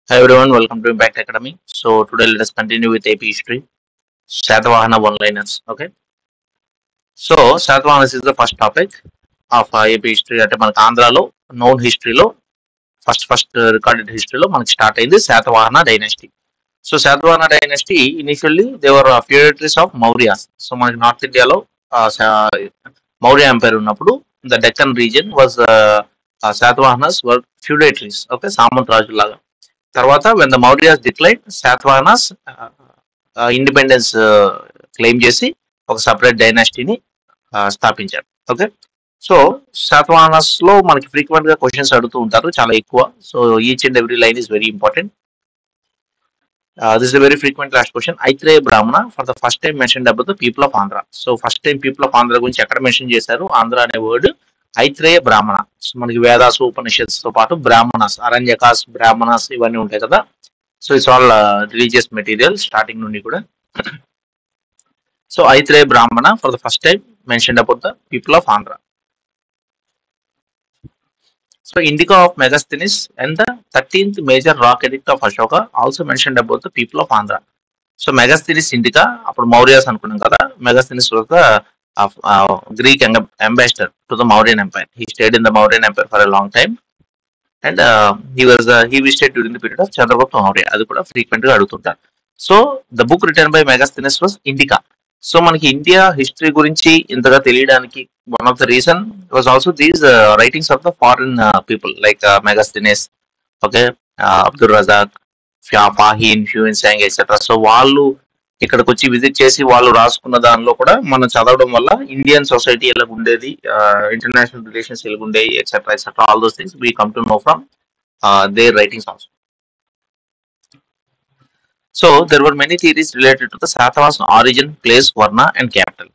Hi everyone, welcome to Impact Academy. So today let us continue with AP history. Satavahana one-liners. Okay. So Satavahanas is the first topic of uh, AP history. అంటే మనకి ఆంధ్రాలో known హిస్టరీలో first first recorded హిస్టరీలో మనకి start అయింది Satavahana dynasty so Satavahana dynasty initially they were feudatories of Mauryas so మనకి north ఇండియాలో Maurya empire ఉన్నప్పుడు the Deccan region was Satavahanas were feudatories okay సామంత రాజులాగా తర్వాత when the Mauryas decline Satavahanas independence claim చేసి ఒక సపరేట్ డైనాసిటీని స్థాపించారు ఓకే సో శాతవాహనాస్ లో మనకి ఫ్రీక్వెంట్ గా క్వశ్చన్స్ అడుగుతూ ఉంటారు చాలా ఎక్కువ so each and every line is very important this is very frequent last question Aitareya Brahmana for the first time mention about the people of Andhra so first time people of Andhra గురించి ఎక్కడ mention చేశారు ఆంధ్ర అనే word ఐత్రేయ బ్రాహ్మణ so మనకి వేదాసు ఉపనిషత్స్ తో పాటు బ్రాహ్మణాస్ అరణ్యకాస్ బ్రాహ్మణాస్ ఇవన్నీ ఉంటాయి కదా so it's all religious material starting నుండి కూడా so Aitareya Brahmana for the first time mention about the people of Andhra so Indica of Megasthenes and the thirteenth major rock edict of Ashoka also mention about the people of Andhra so Megasthenes Indica అప్పుడు మౌర్యాస్ అనుకున్నాం కదా Megasthenes was the Greek ambassador to the Mauryan empire he stayed in the Mauryan empire for a long time and he was he visited during the period of Chandragupta Maurya అది కూడా frequent గా అడుగుతుంటారు so the book written by Megasthenes was Indica so మనకి India history గురించి ఇంతగా తెలియడానికి one of the reason was also these writings of the foreign people like Megasthenes okay Abdul Razzaq Fahien Hiuen Tsang etcetera so వాళ్ళు ఇక్కడికి వచ్చి visit చేసి వాళ్ళు రాసుకున్న దానిలో కూడా మనం చదవడం వల్ల ఇండియన్ సొసైటీ ఎలా ఉండేది ఇంటర్నేషనల్ రిలేషన్స్ ఎలా ఉండేవి etcetera etcetera all those things we come to know from their writings also so there were many theories related to the Satavahanas origin place varna and capital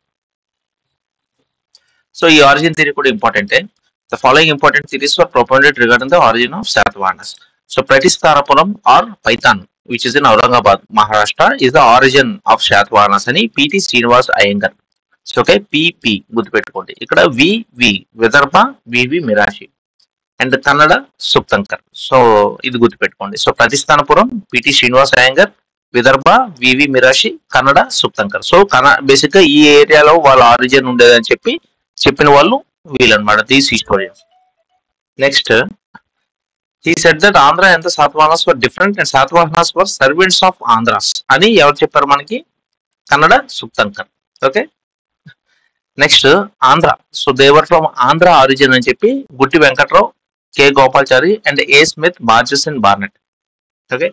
so ఈ ఆరిజిన్ థియరీ కూడా ఇంపార్టెంటే the following important theories were propounded regarding the origin of Satavahanas so Pratishthanapuram or Paithan which is in Aurangabad Maharashtra is the origin of Satavahanas అని PT Srinivas Iyengar so okay PP గుర్తుపెట్టుకోండి ఇక్కడ V V Vidarbha VV Mirashi and Kannada Suptankar so ఇది గుర్తుపెట్టుకోండి so Pratishthanapuram PT Srinivas Iyengar Vidarbha VV Mirashi Kannada Suptankar so కన్న basic గా ఈ ఏరియాలో వాళ్ళ ఆరిజిన్ ఉండేదని చెప్పి చెప్పిన వాళ్ళు వీళ్ళనమాట these historians next he said that Andhra ఎంత Satavahanas were different and Satavahanas were servants of Andhras అని ఎవరు చెప్పారు మనకి Kannada Suptankar okay next Andhra so they were from Andhra origin అని చెప్పి Gutti Venkatrao K Gopalachari and A Smith Burgess and Barnett okay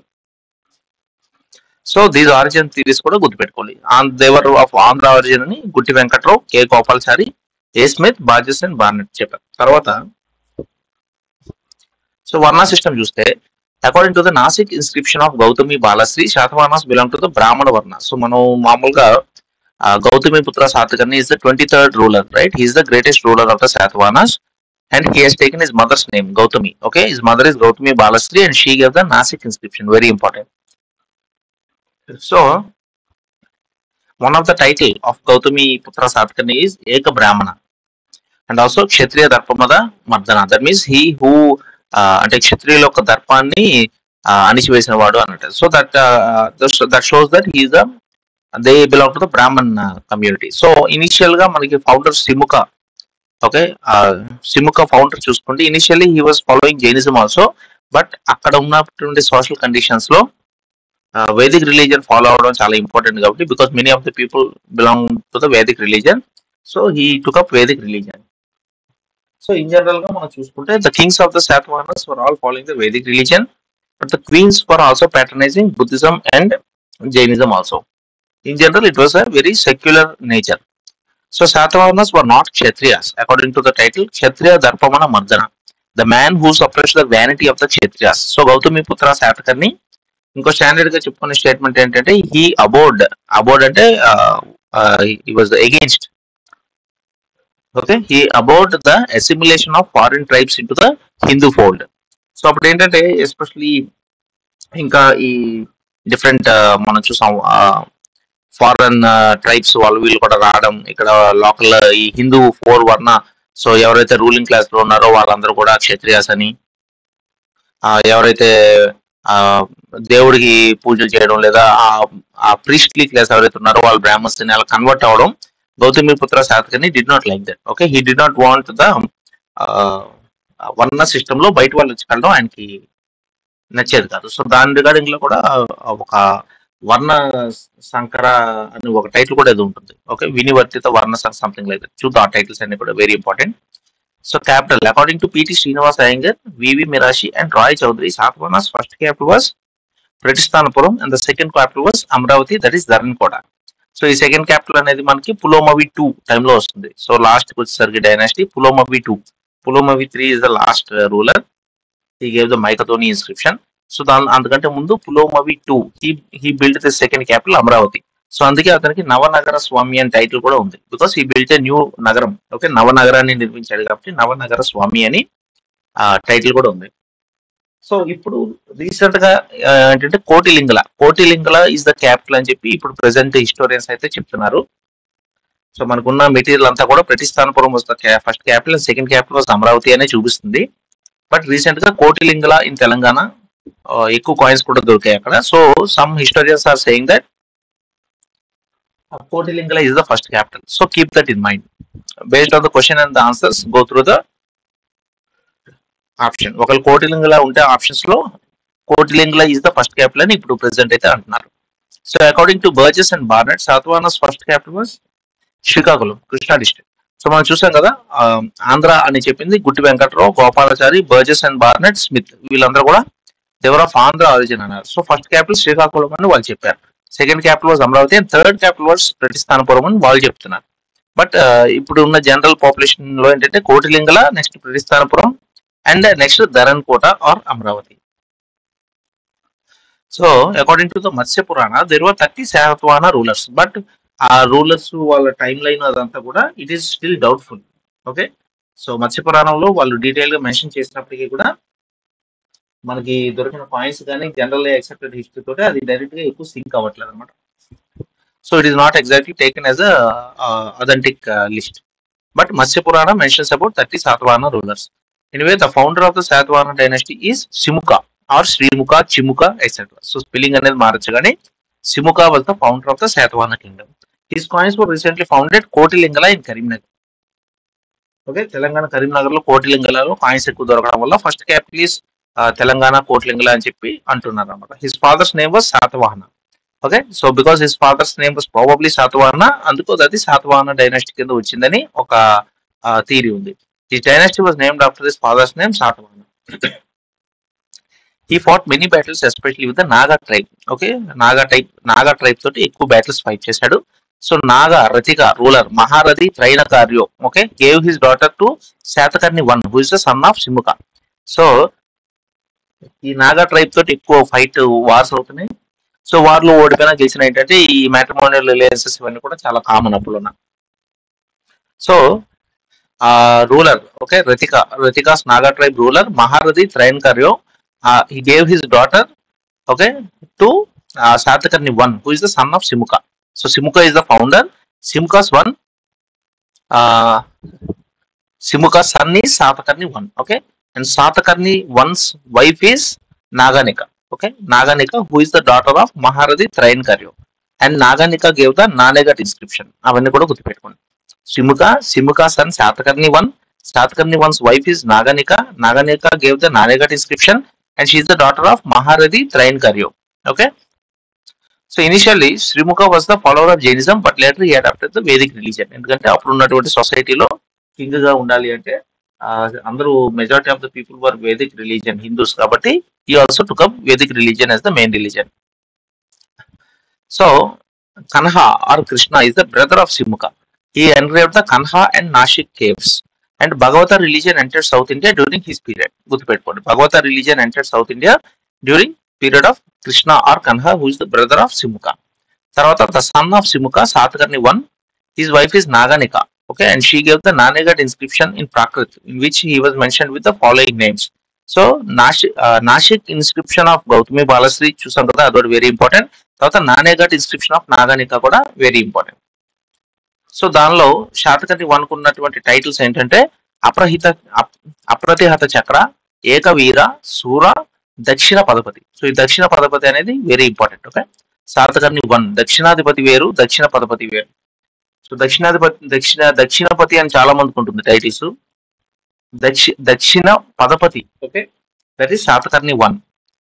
so these origin theories కూడా గుర్తుపెట్టుకోవాలి దేవర్ ఆఫ్ ఆంధ్ర ఆరిజిన్ అని Gutti Venkatrao K Gopalachari A Smith Burgess and Barnett చెప్పారు తర్వాత సో వర్ణ సిస్టమ్ చూస్తే according to the Nasik inscription of Gautami Balashri Satavahanas belong to the Brahmana varna so మనం మామూలుగా Gautami Putra Satakarni is the twenty third ruler right he's the greatest ruler of the Satavahanas and he Hess taken his mother's name Gautami okay his mother is Gautami Balashri and she gave the Nasik inscription very important so one of the title of Gautami Putra Satakarni is ఏక బ్రాహ్మణ and also క్షత్రియ దర్పమద మర్దన that means he who అంటే క్షత్రియుల యొక్క దర్పాన్ని అణిచివేసిన వాడు అన్నట్టు so that that shows that he's the they belong to the Brahman community so initial గా మనకి founder Simuka okay Simuka founder చూసుకుంటే initially he was following Jainism also but అక్కడ ఉన్నటువంటి సోషల్ కండిషన్స్ లో వేదిక్ రిలీజియన్ ఫాలో అవడం చాలా ఇంపార్టెంట్ కాబట్టి because many of the people belong to the Vedic religion so he took up Vedic religion so in general గా మనం చూసుకుంటే the Kings of the Satavahanas were all following the Vedic religion but the queens were also patronizing Buddhism and Jainism also in general it was a very secular nature so Satavahanas were not Kshatriyas according to the title Kshatriya Darpamana Mardana the man who suppress the vanity of the Kshatriyas so Gautami పుత్ర శాతకర్ని ఇంకో standard గా చెప్పుకునే statement ఏంటంటే he abhorred abhorred అంటే he was against okay he about the assimilation of foreign tribes in to the Hindu fold so అప్పుడు ఏంటంటే especially ఇంకా ఈ డిఫరెంట్ మనం చూసాం ఫారెన్ ట్రైబ్స్ వాళ్ళు వీళ్ళు కూడా రావడం ఇక్కడ లోకల్ ఈ హిందూ ఫోర్ వర్ణ సో ఎవరైతే రూలింగ్ క్లాస్ లో ఉన్నారో వాళ్ళందరూ కూడా క్షత్రియాస్ అని ఆ, ఎవరైతే ఆ దేవుడికి పూజలు చేయడం లేదా ఆ ఆ ప్రీస్ట్లీ క్లాస్ ఎవరైతే ఉన్నారో వాళ్ళు బ్రాహ్మణ్స్ ని అలా కన్వర్ట్ అవడం గౌతమి పుత్ర Satakarni did not like that okay he did not want the varna system లో బయట వాళ్ళు వచ్చి కలడం ఆయనకి నచ్చేది కాదు సో దాని రిగార్డింగ్ లో కూడా ఒక వర్ణ సంకర అని ఒక టైటిల్ కూడా ఏదో ఉంటుంది ఓకే వినివర్తిత వర్ణ సంథింగ్ లైక్ దట్ చూద్దాం ఆ టైటిల్స్ అన్ని కూడా very important so capital according to PT Srinivas Iyengar VV Mirashi and Roy Chaudhary Satavahanas first capital was Pratishthanapuram and the second capital was Amaravati that is Dharanikota so ఈ సెకండ్ క్యాపిటల్ అనేది మనకి పులోమవి టూ టైంలో వస్తుంది సో లాస్ట్ వచ్చేసరికి dynasty Pulumavi two Pulumavi three is the last ruler he gave the Myakadoni inscription so దాని అందుకంటే ముందు Pulumavi two he he build the second capital Amaravati so అందుకే అతనికి నవనగర స్వామి అని టైటిల్ కూడా ఉంది because he built a new నగరం ఓకే నవనగరాన్ని నిర్మించాడు కాబట్టి నవనగర స్వామి అని టైటిల్ కూడా ఉంది సో ఇప్పుడు రీసెంట్ గా ఆ, ఏంటంటే Kotilingala Kotilingala is the capital అని చెప్పి ఇప్పుడు ప్రెసెంట్ హిస్టోరియన్స్ అయితే చెప్తున్నారు సో మనకున్న మెటీరియల్ అంతా కూడా ప్రతిస్థానపురం వస్తుంది ఫస్ట్ క్యాపిటల్ సెకండ్ క్యాపిటల్ వస్తుంది అమరావతి అనే చూపిస్తుంది బట్ రీసెంట్ గా కోటిలింగల ఇన్ తెలంగాణ ఆ, ఎక్కువ కాయిన్స్ కూడా దొరికాయి అక్కడ so some historians are saying that Kotilingala is the first capital so keep that in mind based on the question and the answers go through the option ఒకవేళ కోటిలింగల ఉంటే ఆప్షన్స్ లో Kotilingala is the first capital అని ఇప్పుడు present అయితే అంటున్నారు so according to Burgess and Barnett Satavahanas first capital was Srikakulam Krishna district so మనం చూసాం కదా ఆ, ఆంధ్ర అని చెప్పింది Gutti Venkatrao Gopalachari Burgess and Barnett Smith వీళ్ళందరూ కూడా దేవర్ ఆఫ్ ఆంధ్ర ఆరిజిన్ అన్నారు సో ఫస్ట్ క్యాపిటల్ శ్రీకాకుళం అని వాళ్ళు చెప్పారు second capital was Amaravati and third capital was Pratishthanapuram అని వాళ్ళు చెప్తున్నారు బట్ ఇప్పుడు ఉన్న జనరల్ పాపులేషన్ లో ఏంటంటే Kotilingala next Pratisthanapuram and next Dharanikota or Amaravati so according to the Matsya Purana there were thirty Satavahana rulers but ఆ రూలర్స్ వాళ్ళ టైం లైన్ అదంతా కూడా it is still doubtful okay so Matsya పురాణంలో వాళ్ళు డీటెయిల్ గా మెన్షన్ చేసినప్పటికీ కూడా మనకి దొరికిన పాయింట్స్ కానీ జనరల్ యాక్సెప్టెడ్ హిస్టరీ తోటి అది డైరెక్ట్ గా ఎక్కువ సింక్ అవ్వట్లేదు అనమాట so it is not exactly taken as authentic list but Matsya Purana mentions about thirty Satavahana rulers anyway the founder of the Satavahana dynasty is Simuka or Srimukha Chimuka etcetera so spelling అనేది మారచ్చు కానీ Simuka was the founder of the Satavahana kingdom his coins were recently founded Kotilingala in Karimnagar okay Telangana Karimnagar లో కోటిలింగలలో coins ఎక్కువ దొరకడం వల్ల first capital is Telangana Kotilingala అని చెప్పి అంటున్నారు అనమాట his father's name was Satavahana okay so because his father's name was probably Satavahana అందుకో అది శాతవాహన డైనాస్టీ కింద వచ్చిందని ఒక థీరీ ఉంది his dynasty was named after his father's name Satavahana he fought many battles especially with the Naga tribe okay Naga type Naga tribe తోటి ఎక్కువ battles fight చేశాడు so Naga Rathika ruler Maharathi Tranakayiro okay gave his daughter to Satakarni one who is the son of Simuka so ఈ Naga tribe తోటి ఎక్కువ fight wars అవుతున్నాయి so వార్లో ఓడిపోయినా గెలిచిన ఏంటంటే ఈ మ్యాట్రిమోనియల్ రిలేషన్స్ ఇవన్నీ కూడా చాలా కామన్ అప్పుడున్న సో ఆ ruler okay Rathika Rathika's Naga tribe ruler Maharathi Tranakayiro he gave his daughter okay to Satakarni one who is the son of Simuka so Simuka is the founder Simuka's one Simuka son ఈ Satakarni one okay and Satakarni one's wife is Naganika okay Naganika who is the daughter of Maharathi Tranakayiro and Naganika gave the Naneghat inscription అవన్నీ కూడా గుర్తుపెట్టుకోండి Simuka Simuka son Satakarni one Satakarni one's wife is Naganika Naganika gave the Naneghat inscription and she the daughter of Maharathi Tranakayiro okay so initially Srimukha was the follower of Jainism but later he adopted the Vedic religion ఎందుకంటే అప్పుడు ఉన్నటువంటి సొసైటీలో king గా ఉండాలి అంటే ఆ, అందరూ majority of the people were Vedic religion Hindus కాబట్టి he also took up Vedic religion as the main religion so Kanha or Krishna is the brother of Simuka he engraved the Kanha and Nasik caves and Bhagavata religion enter south India during his period గుర్తుపెట్టుకోండి Bhagavata religion enter south India during period of Krishna or Kanha who is the brother of Simuka తర్వాత the son of సిముక Satakarni one his wife is Naganika okay and she gave the nanegat inscription in prakrit in which he was mentioned with the following names so Nasik Nasik inscription of Gautami Balashri చూసాం కదా అదొకటి very important తర్వాత నానేఘట్ inscription of Naganika కూడా very important so దానిలో శాతకర్ణి వన్కు ఉన్నటువంటి titles ఏంటంటే అప్రహిత up- అప్రతిహత చక్ర ఏకవీర సూర దక్షిణ పదపతి సో ఈ దక్షిణ పదపతి అనేది very important okay Satakarni one Dakshinadhipati వేరు దక్షిణ పదపతి వేరు సో దక్షిణాధిపతి దక్షిణ దక్షిణపతి అని చాలా మందికి ఉంటుంది టైటిల్స్ దక్షి Dakshinapathapati okay that is Satakarni one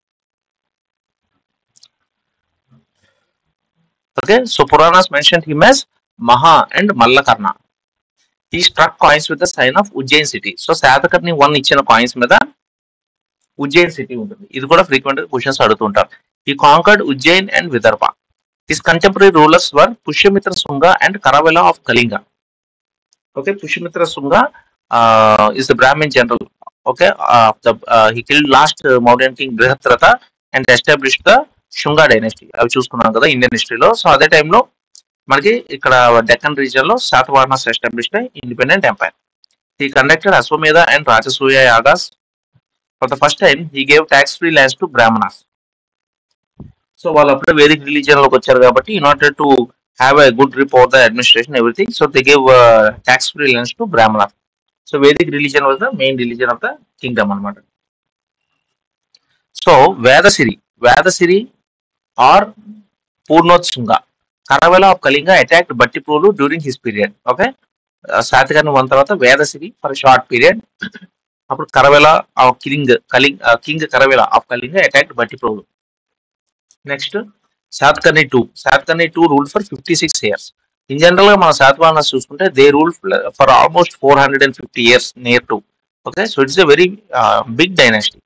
okay so Puranas mention him as Maha and Mallakarna he struck coins with the sign of Ujjain city so Satakarni one ఇచ్చిన కాయిన్స్ మీద ఉజ్జయిన్ సిటీ ఉంటుంది ఇది కూడా ఫ్రీక్వెంట్ క్వశ్చన్స్ అడుగుతుంటారు he conquered Ujjain and Vidarbha his contemporary rulers were Pushyamitra Shunga and Kharavela of Kalinga okay Pushyamitra Shunga is the Brahmin general okay he killed last Mauryan king Brihadratha and establish the Shunga dynasty అవి చూసుకున్నాం కదా ఇండియన్ హిస్టరీలో సో అదే టైంలో మనకి ఇక్కడ డెక్కన్ రీజియన్ లో Satavahanas established independent empire he conducted Ashvamedha and Rajasuya yagas for the first time he gave tax free lands to Brahmanas so వాళ్ళు అప్పుడే వేదిక్ రిలీజియన్ లోకి వచ్చారు కాబట్టి in order to have a good report the administration everything so they gave tax free lands to Brahmanas so Vedic religion was the main religion of the kingdom అనమాట so Vedasiri Vedasiri or Purnotsanga Kharavela of Kalinga attacked Bhattiprolu during his period okay Satakarni one తర్వాత Vedasiri for short period అప్పుడు Kharavela of కిలింగ్ కలింగ్ king Kharavela of Kalinga attacked Bhattiprolu next Satakarni two Satakarni two rule for fifty six years in general గా మన శాతవాహనస్ చూసుకుంటే they rule for almost four hundred and fifty years near to okay so it's a very big dynasty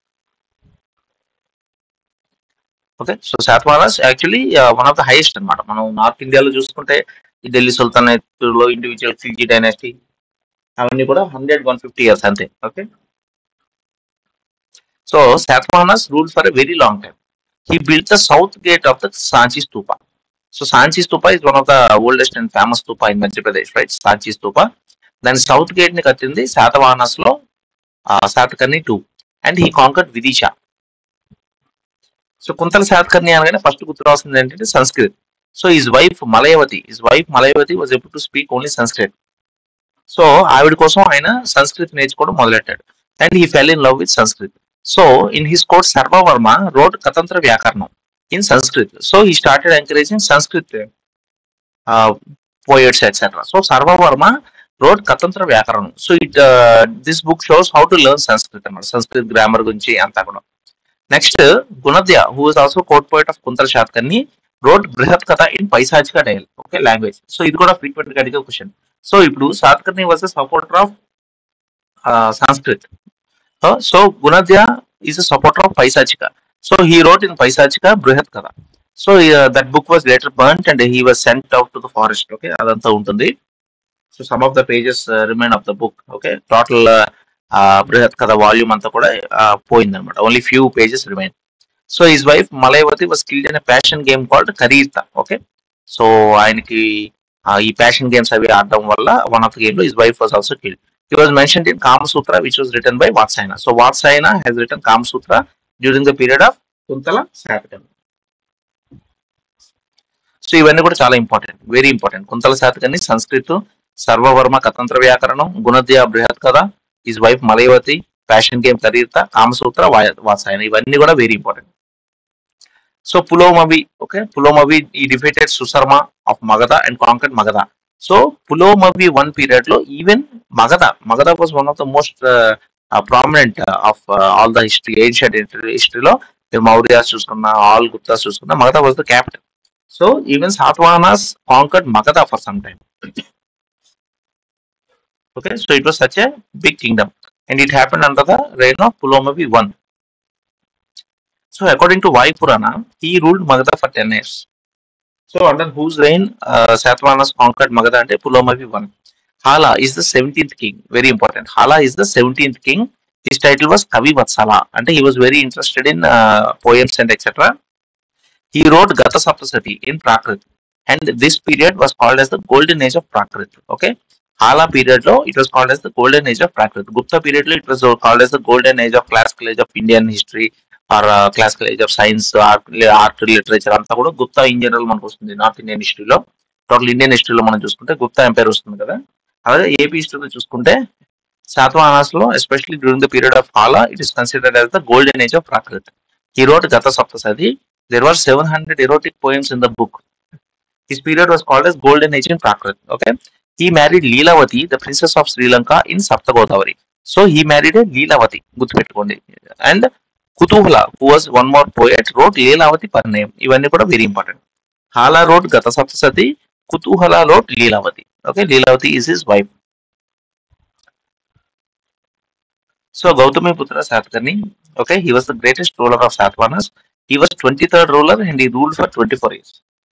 okay so Satavahanas actually one of the highest అన్నమాట మనం north ఇండియాలో చూసుకుంటే ఈ Delhi sultanate లో individual Khilji dynasty అవన్నీ కూడా హండ్రెడ్ వన్ ఫిఫ్టీ ఇయర్స్ అంతే okay so Satavahanas rule for a very long time he built the south gate of the Sanchi Stupa. So Sanchi Stupa is one of the oldest and famous stupa in Madhya Pradesh, right? Sanchi Stupa. దాని south gate ని కట్టింది శాతవాహనస్ లో Satakarni two and he conquered Vidisha so Kuntala Satakarni అనగానే ఫస్ట్ గుర్తు రావాల్సింది ఏంటంటే Sanskrit so his wife Malayavati his wife Malayavati was able to speak only Sanskrit so ఆవిడ కోసం ఆయన సంస్కృత్ నేర్చుకోవడం మొదలెట్టాడు and he fell in love with Sanskrit So in his court, Sarvavarma wrote Katantra Vyakarnam in Sanskrit. So he started encouraging Sanskrit uh, poets, etc. So Sarvavarma wrote Katantra Vyakarnam. So it uh, this book shows how to learn Sanskrit, అన్నమాట. Sanskrit grammar గురించి అంతా కూడా. Next, Gunadhya, who is also court poet of Kuntala Shatkarni, wrote Brihat Katha in Paisajika dialect, okay, language. So ఇది కూడా frequent గా అడిగే question. So ఇప్పుడు Satakarni was supporter of Sanskrit Uh, so Gunadhya is a supporter of Paisachika. So he wrote in Paisachika Brihat Katha. So uh, that book was later burnt and he was sent out to the forest. Okay, అదంతా ఉంటుంది. So some of the pages uh, remain of the book. Okay, total uh, uh, Brihat Katha volume అంతా కూడా uh, పోయిందన్నమాట. Only few pages remain. So his wife Malayavati was killed in a passion game called Karirta. Okay, so ఆయనకి uh, ఈ passion games అవి ఆడడం వల్ల one of the game లో his wife was also killed. He was mentioned in Kama Sutra, which was written by Vatsayana. So Vatsayana has written Kama Sutra during the period of Kuntala Satakani. So ఇవన్నీ కూడా చాలా important very important Kuntala Satakarni Sanskrit Sarvavarma Katantra Vyakaranam Gunadhya Brihat Katha his wife Malayavati ఫ్యాషన్ గేమ్ కరీర్త కామసూత్ర వాయ- వాత్సాయన ఇవన్నీ కూడా very important so Pulomavi okay Pulomavi he defeated Susharma of Magadha and conquered Magadha so Pulomavi one period లో even Magadha Magadha was one of the most prominent of all the history ancient హిస్టరీలో మీరు మౌర్యాస్ చూసుకున్నా ఆల్ గుప్తాస్ చూసుకున్నా Magadha was the capital so even Satavahanas conquered Magadha for some time okay so it was such a big kingdom and it happened under the reign of pulomavi i so according to vai purana he ruled magadha for 10 years so under whose reign uh, satvavahanas conquered magadha ante pulomavi i hala is the 17th king very important hala is the 17th king his title was kavi vatsala ante he was very interested in uh, poems and etc he wrote gata saptasati in prakrit and this period was called as the golden age of prakrit okay hala period లో it was called as the golden age of prakrit gupta period లో it was called as the golden age of classical age of indian history or uh, classical age of science art art literature అంతా కూడా Gupta in general మనకు వస్తుంది north Indian హిస్టరీలో total Indian హిస్టరీలో మనం చూసుకుంటే Gupta umpire వస్తుంది కదా అలాగే ఏపీ హిస్టరీలో చూసుకుంటే Satavahanas లో especially during the period of Hala, it is considered as the golden age of Prakrit. He wrote Gata Saptasadi. There were 700 erotic poems in the book. His period was called as golden age in Prakrit. Okay. He married Leelavati, the princess of Sri Lanka in Saptagodavari. So he married a Leelavati. గుర్తుపెట్టుకోండి and Kutuhala who was one more poet wrote Leelavati Parinayam ఇవన్నీ కూడా very important Hala wrote Gatha Saptasati Kutuhala wrote Leelavati okay Leelavati is his wife so Gautami పుత్ర Satakarni okay he was the greatest ruler of Satavahanas he was twenty third ruler and he ruled for twenty four years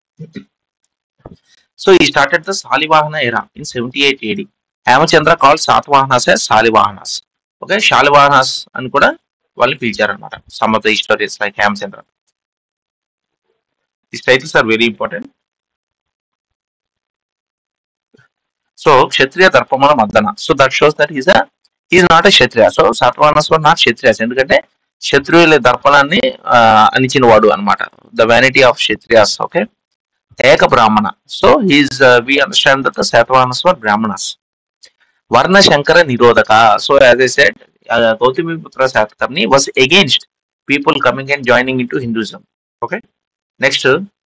so he started the Salivahana era in seventy eight AD Hemachandra call Satavahanas Salivahanas okay శాలివాహనాస్ అని కూడా వాళ్ళు పిలిచారనమాట some of the historians like Hemachandra this titles are very important so Kshatriya Darpamana Mardana so that shows that is is not a Kshatriya so Satavahanas were not Kshatriyas ఎందుకంటే క్షత్రియుల దర్పణాన్ని ఆ, అణిచిన వాడు అనమాట the vanity of Kshatriyas okay Eka Brahmana so he's we understand that the Satavahanas were Brahmanas Varna Sankara Nirodhaka so as I said Gautami పుత్ర Satakarni was against people coming and joining into Hinduism okay next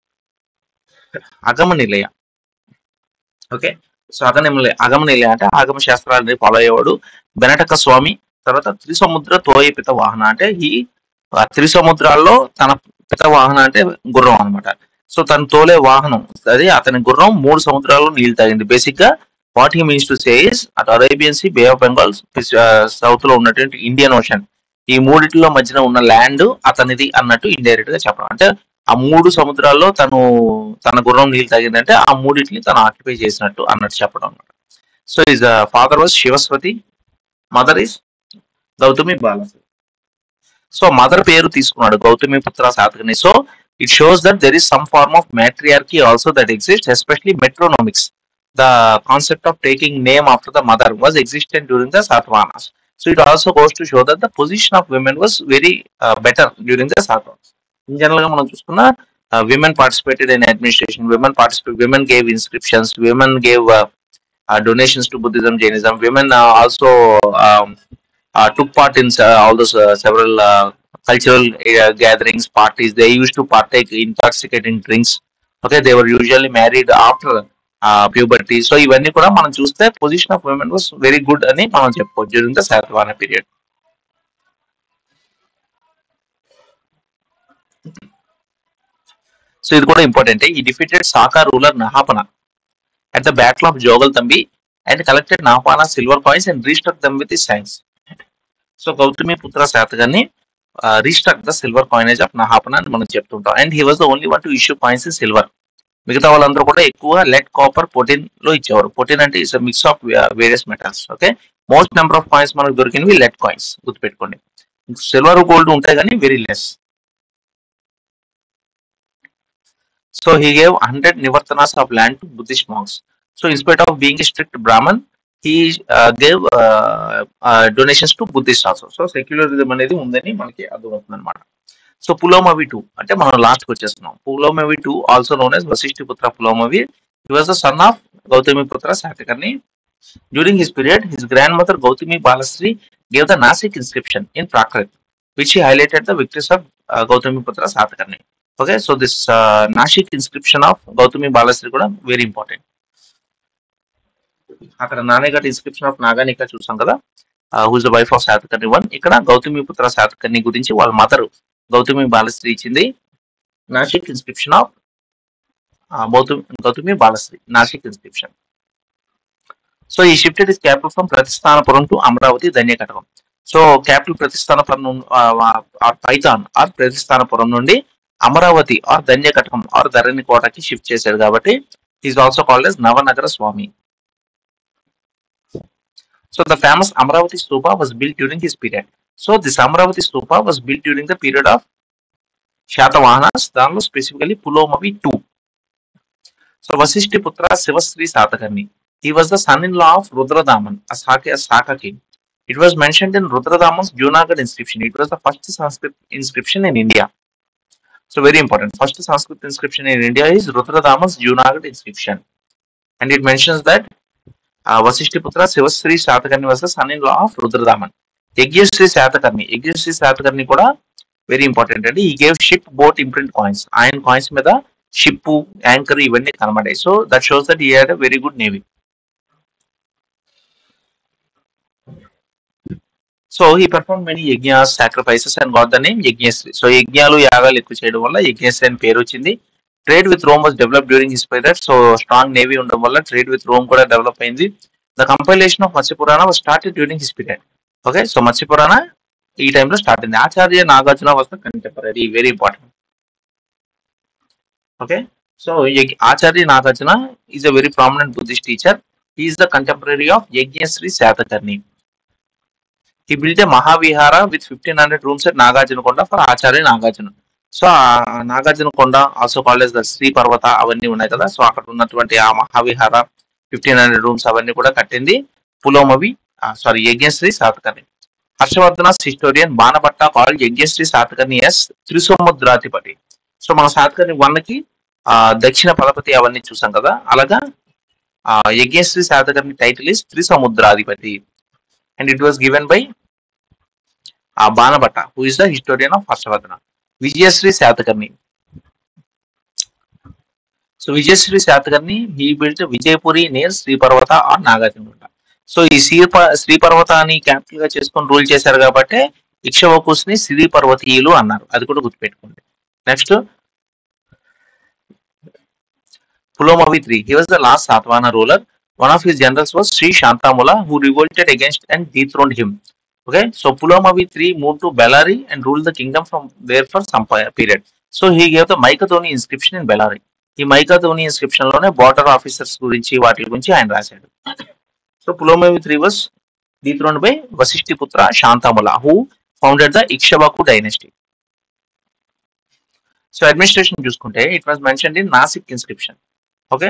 Agama Nilaya okay so అగమ అగమ నిలయ అంటే ఆగమ శాస్త్రాలని ఫాలో అయ్యేవాడు బెనటక స్వామి తర్వాత త్రిసముద్ర తోయపిత వాహన అంటే ఈ ఆ త్రిసముద్రాల్లో తన పిత వాహన అంటే గుర్రం అన్నమాట సో తను తోలే వాహనం అది అతని గుర్రం మూడు సముద్రాల్లో నీళ్లు తాగింది బేసిక్ గా what he means to says అటు Arabian Sea Bay of Bengal south లో ఉన్నటువంటి ఇండియన్ ఓషన్ ఈ మూడిటిలో మధ్యన ఉన్న ల్యాండ్ అతనిది అన్నట్టు ఇండైరెక్ట్ గా చెప్పడం అంటే ఆ మూడు సముద్రాల్లో తను తన గుర్రం నీళ్ళు తాగిందంటే ఆ మూడింటిని తను ఆక్యుపై చేసినట్టు అన్నట్టు చెప్పడం అనమాట so his father was Shivasvati mother is Gautami Balashri so mother పేరు తీసుకున్నాడు Gautami Putra Satakarni so it shows that there is some form of matriarchy also that exist especially matronymics the concept of taking name after the mother was existent during the Satavahanas so it also goes to show that the position of women was very better during the Satavahanas in general గా మనం చూసుకున్న women participated in administration women participate women gave inscriptions women gave donations to Buddhism Jainism women also uh, took part in uh, all those uh, several uh, cultural uh, gatherings, parties. They used to partake in intoxicating drinks. Okay, they were usually married after uh, puberty. So ఇవన్నీ కూడా మనం చూస్తే position of women was very good అని మనం చెప్పుకోవచ్చు during the Satavahana period so ఇది కూడా important he defeated Saka ruler Nahapana at the battle of Jogaltembi and collected Nahapana silver coins and restruck them with signs so Gautami Putra Satakarni restruck the silver coinage of Nahapana అని మనం చెప్తుంటాం and he was the only one to issue coins in silver మిగతా వాళ్ళందరూ కూడా ఎక్కువ lead copper పొటిన్ లో ఇచ్చేవారు potin అంటే is mix of various metals okay most number of coins మనకు దొరికినవి లెడ్ కాయిన్స్ గుర్తుపెట్టుకోండి సిల్వర్ గోల్డ్ ఉంటాయి కానీ very less so he gave hundred nivartanas of land to Buddhist monks so in spite of being strict Brahman he gave donations to Buddhist also so secularism అనేది ఉందని మనకి అర్థమవుతుంది అనమాట సో పులోమవి టూ అంటే మనం లాస్ట్ వచ్చేస్తున్నాం Pulomavi two also known as Vasishthi putra Pulomavi he was the son of Gautami పుత్ర Satakarni during his period his grandmother Gautami Balashri gave the Nasik inscription in Prakrit which highlighted the victories of Gautami పుత్ర Satakarni okay so this Nasik inscription of Gautami Balashri కూడా very important అక్కడ నానేఘట్ inscription of Naganika చూసాం కదా whose the wife of Satakarni one ఇక్కడ గౌతమి పుత్ర శాతకర్ణి గురించి వాళ్ళ మదర్ గౌతమి బాలశ్రీ ఇచ్చింది Nasik inscription of Gautami Gautami Balashri Nasik inscription so he shifted his capital from Pratishthanapuram to Amaravati Dhanyakatakam so capital Pratishthanapuram or Paithan or Pratishthanapuram నుండి అమరావతి ఆర్ ధన్యకటకం ఆర్ ధరణి కోటకి షిఫ్ట్ చేశాడు కాబట్టి is also called as Navanagara Swami So the famous Amravati Stupa was built during his period. So this Amravati Stupa was built during the period of Shatavahanas, దానిలో specifically Pulomavi II. So Vasishti Putra Sivasri Satakarni. He was the son-in-law of Rudradaman, a Saka, a Saka king. It was mentioned in Rudradaman's Junagadh inscription. It was the first Sanskrit inscription in India. So very important. First Sanskrit inscription in India is Rudradaman's Junagadh inscription. And it mentions that Vasishthiputra Shivashri Satakarni versus son in law of Rudradaman Yajnashri Satakarni Yajnashri Satakarni కూడా very important అండి he gave ship boat imprint coins ఆయన coins మీద ship anchor ఇవన్నీ కనబడాయి so that shows that he had a very good navy so he perform many yajnas sacrifices and got the name Yajnashri so యజ్ఞాలు యాగాలు ఎక్కువ చేయడం వల్ల యజ్ఞశ్రీ అని పేరు వచ్చింది trade with Rome was develop during his period so strong navy ఉండడం వల్ల ట్రేడ్ విత్ రోమ్ కూడా డెవలప్ అయింది the compilation of Matsyapurana was started during his period okay so Matsyapurana ఈ టైంలో స్టార్ట్ అయింది Acharya Nagarjuna was the contemporary very important okay so Acharya Nagarjuna is a very prominent Buddhist teacher is the contemporary of Yajnashri Satakarni he built a Mahavihara with 1500 rooms at Nagarjunakonda for Acharya Nagarjuna. So ఆ నాగార్జున కొండ also college the Shri పర్వత అవన్నీ ఉన్నాయి కదా so అక్కడ ఉన్నటువంటి ఆ మహావిహార fifteen hundred rooms అవన్నీ కూడా కట్టింది Pulomavi sorry Yajnashri Satakarni Harshavardhana historian Banabhatta call Yajnashri Satakarni as Trisamudradhipati so మన సాతకర్ణి వన్కి ఆ దక్షిణ పదపతి అవన్నీ చూసాం కదా అలాగా ఆ Yajnashri Satakarni title is Trisamudradhipati and it was given by uh, Banabhatta, who is the historian of Harshavardhana. Vijayasri Satakarni. So Vijayasri Satakarni, he built Vijaypuri near Sri Parvata or Nagarjuna. So ఈ శ్రీ ప- శ్రీ పర్వతాన్ని క్యాపిటల్ గా చేసుకొని రూల్ చేశారు కాబట్టి ఇక్షవకుస్ ని శ్రీ పర్వతీయులు అన్నారు అది కూడా గుర్తుపెట్టుకోండి next Pulomavi three he was the last Satavahana ruler one of his generals was Sri Shantamula, who revolted against and dethroned him. Okay, so Pulamavi III moved to Bellary and ruled the kingdom from there for some pe- period. So he gave the Maikatoni inscription in Bellary. ఈ Myakadoni inscription లోనే border officers గురించి వాటి గురించి ఆయన రాశాడు so Pulomavi three was dethroned by Vasishthiputra Shantamula who founded the Ikshvaku dynasty so administration చూసుకుంటే it was mention in Nasik inscription okay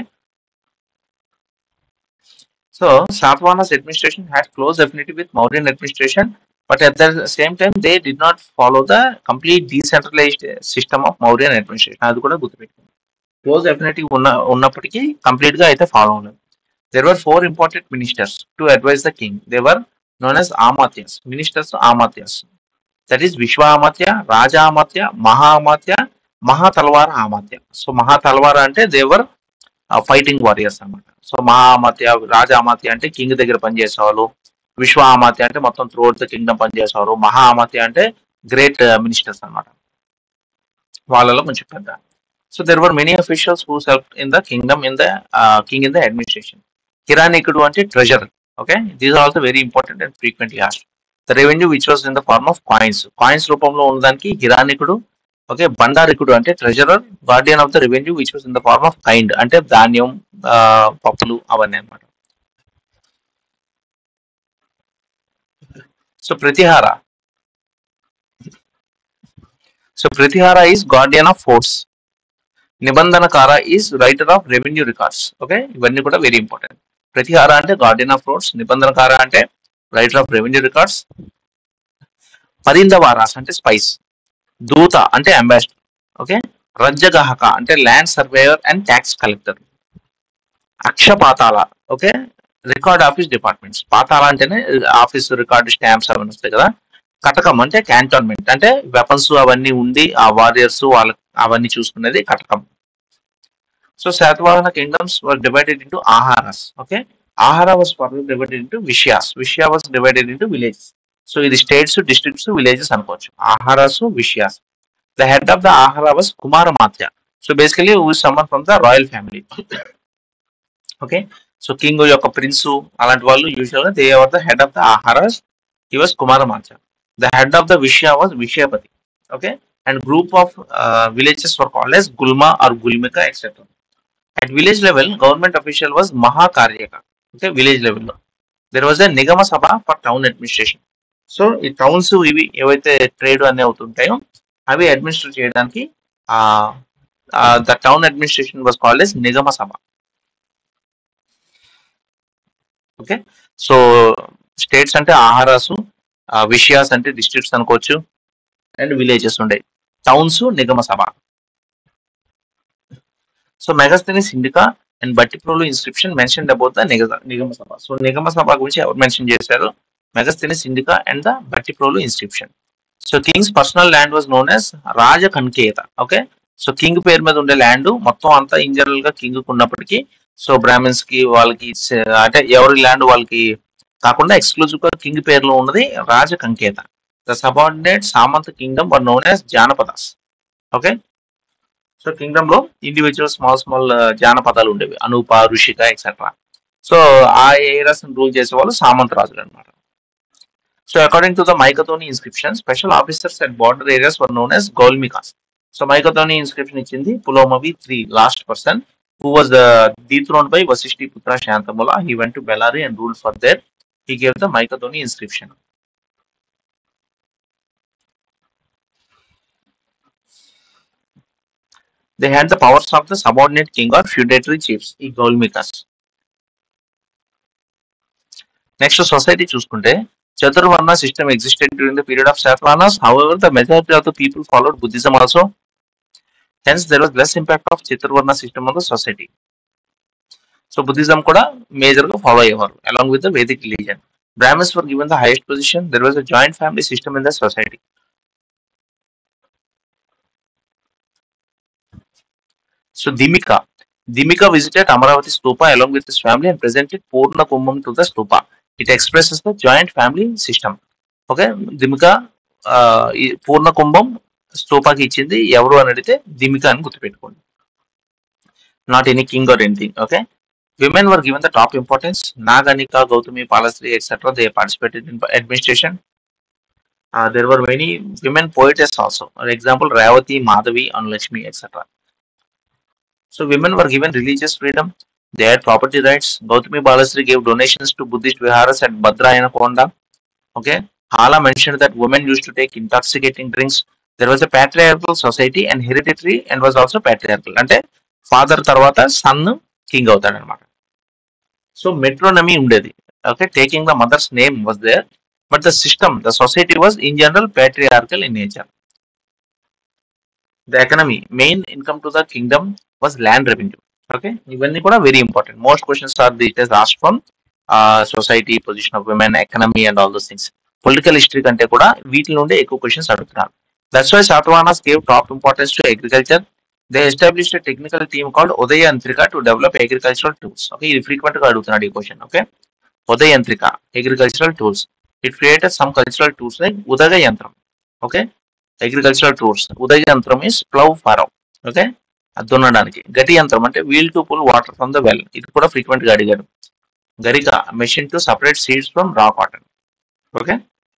So Satvana's administration had close affinity with Mauryan administration, but at the same time they did not follow the complete decentralized system of Mauryan administration. అది కూడా గుర్తుపెట్టుకోండి close affinity ఉన్న ఉన్నప్పటికీ complete గా అయితే follow అవ్వలేదు there were four important ministers to advise the king they were known as amatyas ministers amatyas that is vishva amatya రాజా ఆమాత్య మహా ఆమాత్య మహా తల్వార ఆమాత్య సో మహా తల్వార అంటే దేవర్ ఫైటింగ్ వారియర్స్ అన్నమాట సో మహామాత్య రాజామాత్య అంటే కింగ్ దగ్గర పనిచేసేవాళ్ళు విశ్వ ఆమాత్య అంటే మొత్తం త్రూఅవుట్ ద కింగ్డమ్ పనిచేసేవారు మహా ఆమాత్య అంటే గ్రేట్ మినిస్టర్స్ అన్నమాట వాళ్ళలో కొంచెం పెద్ద so there were many officials who self in the kingdom in the king in the administration కిరానికుడు అంటే treasure okay these also very important and frequently asked the revenue which was in the form of coins coins రూపంలో ఉన్నదానికి హిరానికుడు okay బండారికుడు అంటే treasurer guardian of the revenue which was in the form of kind అంటే ధాన్యం ఆ, పప్పులు అవన్నీ అన్నమాట so pratihara so pratihara is Guardian of force nibandhanakara is writer of revenue records okay ఇవన్నీ కూడా వెరీ ఇంపార్టెంట్ ప్రతిహార అంటే గార్డియన్ ఆఫ్ ఫోర్స్ నిబంధనకార అంటే రైటర్ ఆఫ్ రెవెన్యూ రికార్డ్స్ పరిందవారాస్ అంటే స్పైస్ దూత అంటే అంబాసిడర్ ఓకే రజ్జగాహక అంటే land surveyor and tax collector akshapatala okay record office departments patala అంటేనే office record stamps అవన్నీ వస్తాయి కదా కటకం అంటే క్యాంటోన్మెంట్ అంటే వెపన్స్ అవన్నీ ఉండి ఆ వారియర్స్ వాళ్ళ అవన్నీ చూసుకునేది katakam so Satavahana kingdoms were divided into aharas okay ahara was further divided into vishayas vishaya was divided into villages so ఇది స్టేట్స్ డిస్ట్రిక్ట్స్ విలేజెస్ అనుకోవచ్చు aharas vishayas the head of the ahara was kumaramatya so basically who someone from the royal family okay so king యొక్క prince అలాంటి వాళ్ళు usual గా they are the head of the aharas he was kumaramatya the head of the విషయ was vishayapati okay and group of villages were called as gulma or gulmika etcetera at village level government official was mahakaryaka okay village లెవెల్లో there was a nigama sabha for town administration so ఈ towns ఇవి ఏవైతే trade అనే అవుతుంటాయో అవి administrate చేయడానికి the town administration was called as nigama sabha okay so states అంటే ఆహారాసు విషయాస్ అంటే డిస్ట్రిక్ట్స్ అనుకోవచ్చు అండ్ విలేజెస్ ఉండే towns nigama sabha so Megasthenes Indica and Bhattiprolu inscription mention about the nigama nigama sabha so nigama sabha గురించి ఎవరు మెన్షన్ చేశారు Megasthenes Indica and the Bhattiprolu inscription so king's personal land was known as raja kanketa okay so king పేరు మీద ఉండే ల్యాండ్ మొత్తం అంతా ఇన్ జనరల్ గా కింగ్ ఉన్నప్పటికీ సో బ్రాహ్మిన్స్ కి వాళ్ళకి స- అంటే ఎవరి ల్యాండ్ వాళ్ళకి కాకుండా ఎక్స్క్లూజివ్ గా కింగ్ పేరులో ఉన్నది raja kanketa the subordinate samanta kingdom were known as janapadas okay so kingdom లో ఇండివిజువల్ స్మాల్ స్మాల్ జానపదాలు ఉండేవి అనూప ఋషిక ఎక్సెట్రా సో ఆ ఏరియాస్ రూల్ చేసే వాళ్ళు సామంత రాజులు అనమాట so according to the Myakadoni inscription special officers and border areas were known as gaulmikas so Myakadoni inscription ఇచ్చింది Pulomavi three last person who was dethroned by Vasishthi putra Shantamula he went to Bellary and rule for there he gave the Myakadoni inscription they had the powers of the subordinate king or feudatory chiefs ఈ gaulmikas next society చూసుకుంటే chaturvarna system existed during the period of Satavahanas however the majority of the people followed Buddhism also hence there was less impact of chaturvarna system on the society so Buddhism కూడా major గా follow అయ్యేవారు along with the Vedic religion Brahmans were given the highest position there was a joint family system in the society so Dimika Dimika visited Amaravati Stupa along with his family and presented Purna Kumbham to the Stupa. It expresses the joint family system. Okay Dimika ఆ, ఈ పూర్ణ కుంభం స్తూపాకి ఇచ్చింది ఎవరు అని అడిగితే దిమిక అని గుర్తుపెట్టుకోండి not any king or anything okay women were given the top importance Naganika Gautami Balashri etcetera they participated in administration there were many women poetess also for example Revati Madhavi Anulakshmi etcetera So women were given religious freedom. They had property rights. Gautami Balasri gave donations to Buddhist viharas at Badra and Konda. Okay. Hala mentioned that women used to take intoxicating drinks. There was a patriarchal society and hereditary and was also patriarchal. అంటే father తర్వాత son king అవుతాడు అనమాట so matronymy ఉండేది okay taking the mother's name was there but the system the society was in general patriarchal in nature. The economy, main income to the kingdom was land revenue. Okay, ఇవన్నీ కూడా very important most questions are the it is asked from society position of women economy and all those things political history కంటే కూడా వీటి నుండి ఎక్కువ questions అడుగుతున్నారు that's why Satavahanas gave top importance to agriculture they established technical team called Udaya yantrika to develop agricultural tools okay ఇది frequent గా అడుగుతున్నాడు ఈ question okay Udaya yantrika agricultural tools it created some cultural tools like ఉదయ యంత్రం ఓకే అగ్రికల్చరల్ టూల్స్ ఉదయ యంత్రం is plough form okay అది దున్నడానికి గటి యంత్రం అంటే wheel to pull water from the well ఇది కూడా ఫ్రీక్వెంట్ గా అడిగాడు garika machine to separate seeds from raw cotton okay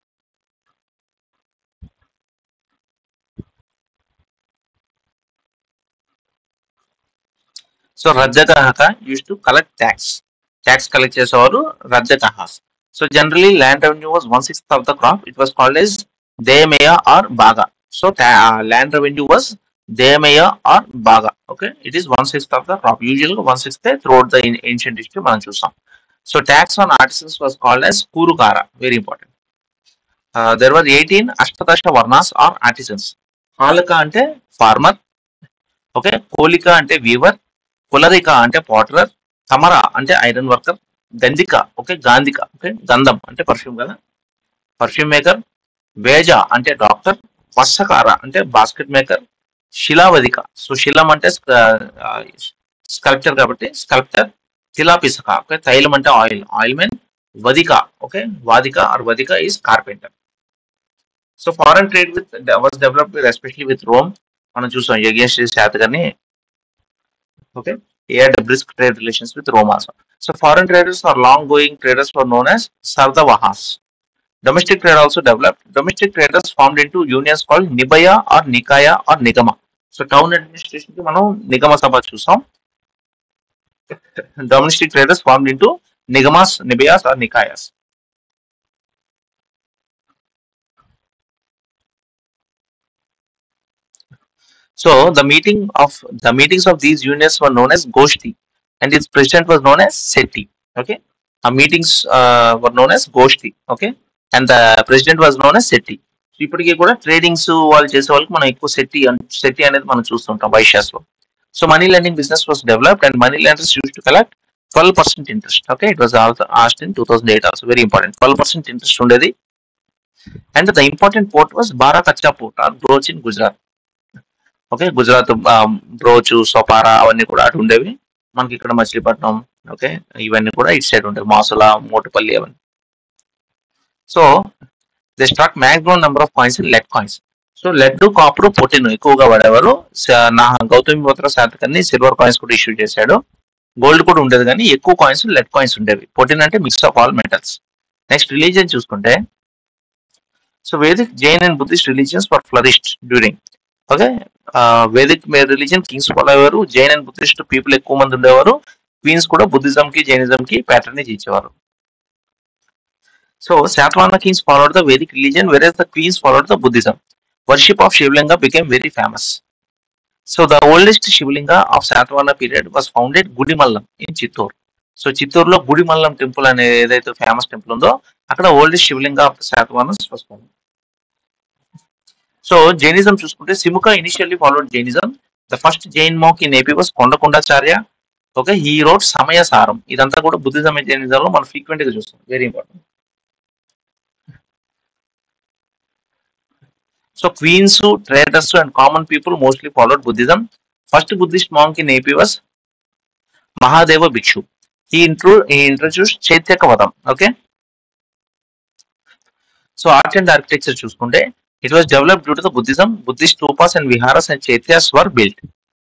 so rajjakahaka use to collect tax tax collect చేసేవారు rajjakahas so generally land revenue was one sixth of the crop it was called as demeya or bhaga so land revenue was demeya or bhaga okay it is one sixth of the crop usual గా one sixth throughout the ancient history మనం చూస్తాం so tax on artisans was called as karukara very important there was eighteen ashtadasha varnas or artisans halaka అంటే farmer okay కోలిక అంటే Weaver కులరిక అంటే potter kamara అంటే iron worker gandhika okay gandhika okay గంధం అంటే perfume కదా పర్ఫ్యూమ్ మేకర్ వేజ అంటే డాక్టర్ వత్సకార అంటే బాస్కెట్ మేకర్ శిలావధిక సో శిలం అంటే స్కల్ప్చర్ కాబట్టి స్కల్ప్చర్ తిలాపిసక ఓకే తైలం అంటే oil oil men vadhika okay vadhika or vadhika is carpenter so foreign trade with was developed especially with Rome మనం చూసాం Yajna Satakarni okay he had a brisk trade relations with Rome also. So foreign traders or long-going traders were known as Sardavahas. Domestic trade also developed. Domestic traders formed into unions called Nibaya or Nikaya or Nigama. So town administration కి మనం నిగమ సభ చూసాం domestic traders formed into nigamas నిబయాస్ or nikayas So the meeting of the meetings of these unions were known as Goshti, and its president was known as Seti. Okay, our meetings uh, were known as Goshti. Okay, and the president was known as Seti. ఇప్పటికీ కూడా tradings వాళ్ళు చేసే వాళ్ళకి మనం ఎక్కువ సెట్టి సెట్టి అనేది మనం చూస్తుంటాం వైశ్యాస్ లో so money lending business was developed and money lenders used to collect twelve percent interest okay it was also asked in two thousand eight also very important twelve percent interest ఉండేది and the important port was Bara Kachha port or Broach in Gujarat okay Gujarat Broach Sopara అవన్నీ కూడా అటు ఉండేవి మనకి ఇక్కడ Machilipatnam okay ఇవన్నీ కూడా ఇటు సైడ్ ఉండేవి మాసుల మోటుపల్లి అవన్నీ so they struck maximum number of coins in lead coins so lead copper potin ఎక్కువగా వాడేవారు స- నా గౌతమి పుత్ర శాతకర్ని సిల్వర్ కాయిన్స్ కూడా ఇష్యూ చేశాడు గోల్డ్ కూడా ఉండేది కానీ ఎక్కువ కాయిన్స్ లెడ్ కాయిన్స్ ఉండేవి పొటిన్ అంటే mix of all metals next religion చూసుకుంటే so Vedic Jain and Buddhist religions for flourished during okay Vedic religion kings follow అయ్యారు జైన్ అండ్ బుద్ధిస్ట్ పీపుల్ ఎక్కువ మంది ఉండేవారు క్వీన్స్ కూడా బుద్ధిజం కి జైనిజం కి ప్యాటర్నేజ్ ఇచ్చేవారు so Satavahana kings followed the Vedic religion whereas the queens followed the Buddhism worship of Shivalinga became very famous so the oldest Shivalinga of Satavahana period was founded Gudimallam in Chittoor so చిత్తూరులో Gudimallam temple అనే ఏదైతే famous temple ఉందో అక్కడ oldest Shivalinga of Satavahana was founded so Jainism చూసుకుంటే Simuka initially followed Jainism the first Jain monk in AP was Kondakondacharya okay ఈ wrote సమయ సారం ఇదంతా కూడా బుద్ధిజం జైనిజంలో మనం ఫ్రీక్వెంట్ గా చూస్తాం very important so queens traders and common people mostly followed Buddhism first Buddhist monk in AP was Mahadeva Bhikshu ఈ ఇంట్రో ఈ ఇంట్రడ్యూస్ చైత్యక వదం okay so art and architecture చూసుకుంటే it was develop due to the Buddhism Buddhist stupas and viharas and chaityas were built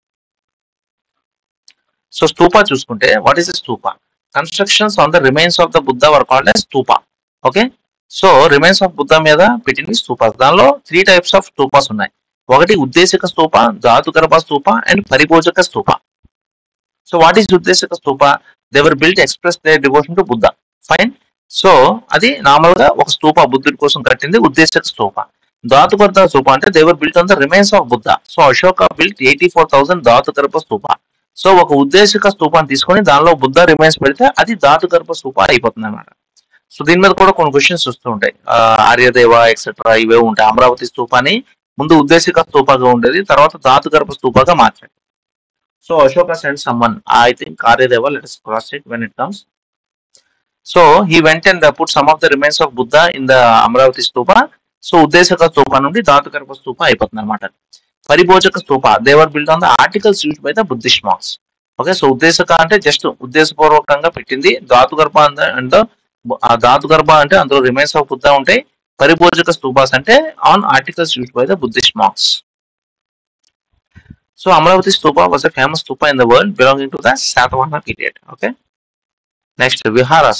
so stupa చూసుకుంటే what is stupa constructions on the remains of the Buddha were called as stupa okay so remains of Buddha మీద పెట్టింది స్తూపాస్ దానిలో three types of స్తూపాస్ ఉన్నాయి ఒకటి ఉద్దేశక stupa dhatu garbha stupa and paribhojaka stupa so what is uddeshaka stupa they were built express their devotion to Buddha fine so అది normal గా ఒక స్తూప బుద్ధుడి కోసం కట్టింది ఉద్దేశక స్తూప ధాతు గర్భ స్తూప అంటే they were built on the remains of Buddha so Ashoka built eighty four thousand dhatu garbha స్తూప so ఒక ఉద్దేశక స్తూపాన్ని తీసుకొని దానిలో బుద్ధ రిమైన్స్ పెడితే అది ధాతు గర్భ స్తూప అయిపోతుంది అనమాట సో దీని మీద కూడా కొన్ని క్వశ్చన్స్ వస్తూ ఉంటాయి ఆ, ఆర్యదేవ ఎక్సెట్రా ఇవే ఉంటాయి అమరావతి స్తూపాన్ని ముందు ఉద్దేశిక స్తూపగా ఉండేది తర్వాత ధాతు గర్భ స్తూపగా మార్చాడు so Ashoka send someone I think Aryadeva let cross it when it comes so he went and put some of the remains of Buddha in the Amaravati stupa so uddeshaka stupa నుండి ధాతు గర్భ స్తూప అయిపోతుంది అనమాట paribhojaka stupa they were build on the articles use by the Buddhist marks okay so uddeshaka అంటే just ఉద్దేశపూర్వకంగా పెట్టింది ధాతు గర్భ and ఆ ధాతు గర్భ అంటే అందులో రిమైన్స్ ఆఫ్ బుద్ధ ఉంటాయి పరిభోజక స్తూపాస్ అంటే on articles use by the Buddhist marks so Amaravati stupa was a famous stupa in the world belonging to the Satavahana period okay next viharas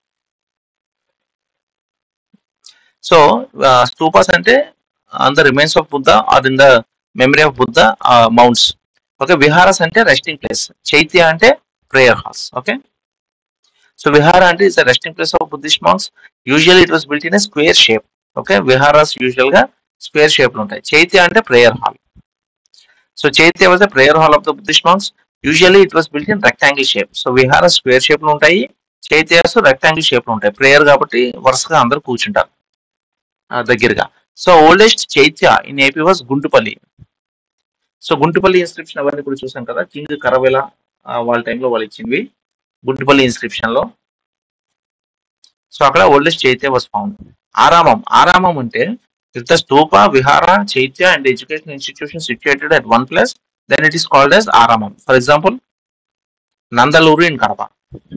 so stupas అంటే on the remains of Buddha are in the memory of Buddha mounts okay viharas అంటే resting place చైత్య అంటే prayer halls okay so vihara అంటే is resting place of Buddhist monks usual it was built in square shape okay viharas usual గా square shape లో ఉంటాయి చైత్య అంటే prayer hall so chaitya was the prayer hall of the Buddhist monks usually it was built in rectangle shape so vihara square shape లో ఉంటాయి chaityas rectangle shape లో ఉంటాయి prayer కాబట్టి వరుసగా అందరూ కూర్చుంటారు ఆ, దగ్గరగా so oldest chaitya in AP was Guntupalli so Guntupalli inscription అవన్నీ కూడా చూసాం కదా కింగ్ కరవేల ఆ, వాళ్ళ టైంలో వాళ్ళు ఇచ్చినవి గుంటుపల్లి ఇన్స్క్రిప్షన్ లో సో అక్కడ ఓల్డెస్ట్ చైత్య వాస్ ఫౌండ్ ఆరామం ఆరామం అంటే if the stupa vihara chaitya and education institution situated at one place then it is called as ఆరామం for example Nandalur in Kadapa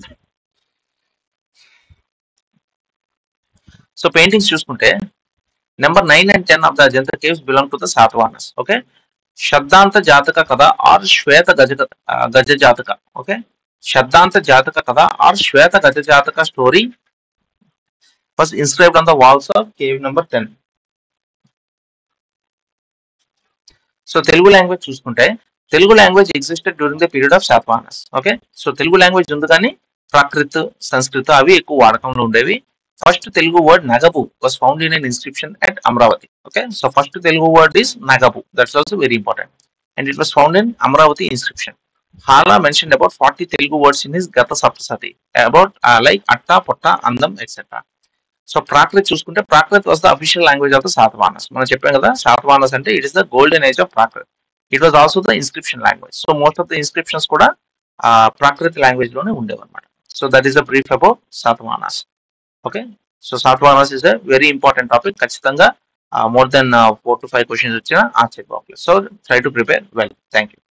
so paintings చూసుకుంటే number nine and ten of the Ajanta caves belong to the Satavahanas okay Shaddanta Jataka కథ are Shweta గజ ఆ, గజ జాతక okay Shaddanta Jataka కథ are Shweta Gaja Jataka story was inscribed on the walls of cave number ten so Telugu language చూసుకుంటే Telugu language existed during the period of Satavahanas okay so Telugu language ఉంది కానీ ప్రాకృత్ సంస్కృత అవి ఎక్కువ వాడకంలో ఉండేవి first Telugu word Nagabu was found in an inscription at Amaravati okay so first Telugu word is Nagabu that's also very important and it was found in Amaravati inscription Hala mention about forty Telugu words in his Gatha Saptasati about like అట్ట పొట్ట అందం etcetera so Prakrit చూసుకుంటే Prakrit was the official language of the Satavahanas మనం చెప్పాం కదా సాతవానస్ అంటే it is the golden age of Prakrit it was also the inscription language so most of the inscriptions కూడా ఆ, ప్రాకృత లాంగ్వేజ్ లోనే ఉండేవన్నమాట so that is the brief about Satavahanas okay so Satavahanas is a very important topic ఖచ్చితంగా more than four to five questions వచ్చినా answer so try to prepare well thank you